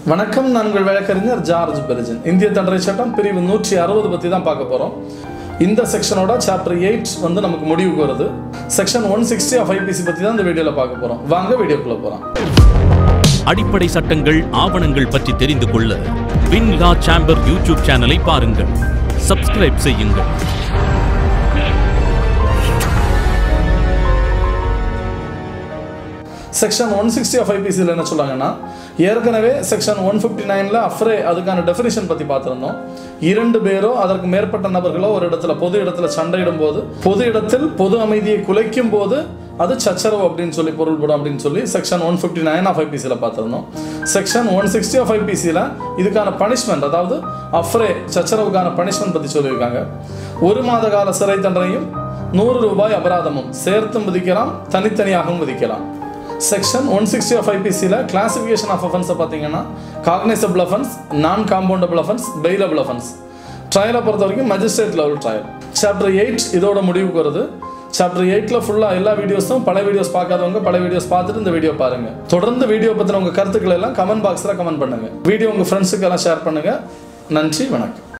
வணக்கம் நான் உங்கள் வழக்கறிஞர் ஜார்ஜ் பெரிஜன் இந்திய தண்டனை சட்டம் பிரிவு நூற்றி அறுபது பற்றி தான் பார்க்க போகிறோம் இந்த செக்ஷனோட சாப்டர் எயிட் வந்து நமக்கு முடிவுக்கு வருது section one sixty of IPC பற்றி தான் இந்த வீடியோவில் பார்க்க போகிறோம் வாங்க வீடியோக்குள்ளே போகிறோம் அடிப்படை சட்டங்கள் ஆவணங்கள் பற்றி தெரிந்து கொள்ள வின் லா சாம்பர் யூடியூப் சேனலை பாருங்கள் சப்ஸ்கிரைப் செய்யுங்கள் செக்ஷன் ஒன் சிக்ஸ்டி ஆஃப் ஐபிசியில் என்ன சொல்றாங்கன்னா ஏற்கனவே செக்ஷன் ஒன் ஃபிஃப்டி நைனில் அஃப்ரே அதுக்கான டெஃபினிஷன் பற்றி பார்த்துருந்தோம் இரண்டு பேரோ அதற்கு மேற்பட்ட நபர்களோ ஒரு இடத்துல பொது இடத்துல சண்டையிடும் போது பொது இடத்தில் பொது அமைதியை குலைக்கும் போது அது சச்சரவு அப்படின்னு சொல்லி பொருள்படும் அப்படின்னு சொல்லி section one fifty nine of ஐபிசியில் பார்த்துருந்தோம் செக்ஷன் ஒன் சிக்ஸ்டி ஆஃப் ஐபிசியில் இதுக்கான பனிஷ்மெண்ட் அதாவது அஃப்ரே சச்சரவுக்கான பனிஷ்மெண்ட் பற்றி சொல்லியிருக்காங்க ஒரு மாத கால சிறை தண்டனையும் நூறு ரூபாய் அபராதமும் சேர்த்தும் விதிக்கலாம் தனித்தனியாகவும் விதிக்கலாம் செக்ஷன் ஒன் சிக்ஸ்டி ஆஃப் ஐபிசியில் கிளாசிஃபிகேஷன் ஆஃப் அஃபென்ஸை பார்த்தீங்கன்னா cognizable offence non compoundable offence bailable offence ட்ரையலை பொறுத்த வரைக்கும் magistrate level trial chapter eight இதோட முடிவுக்கு வருது சாப்டர் எயிட்டில் ஃபுல்லாக எல்லா வீடியோஸும் பல வீடியோஸ் பார்க்காதவங்க பல வீடியோஸ் பார்த்துட்டு இந்த வீடியோ பாருங்க தொடர்ந்து வீடியோ பற்றின உங்கள் கருத்துக்களை எல்லாம் கமெண்ட் பாக்ஸில் கமெண்ட் பண்ணுங்க வீடியோ உங்கள் ஃப்ரெண்ட்ஸுக்கு எல்லாம் ஷேர் பண்ணுங்க நன்றி வணக்கம்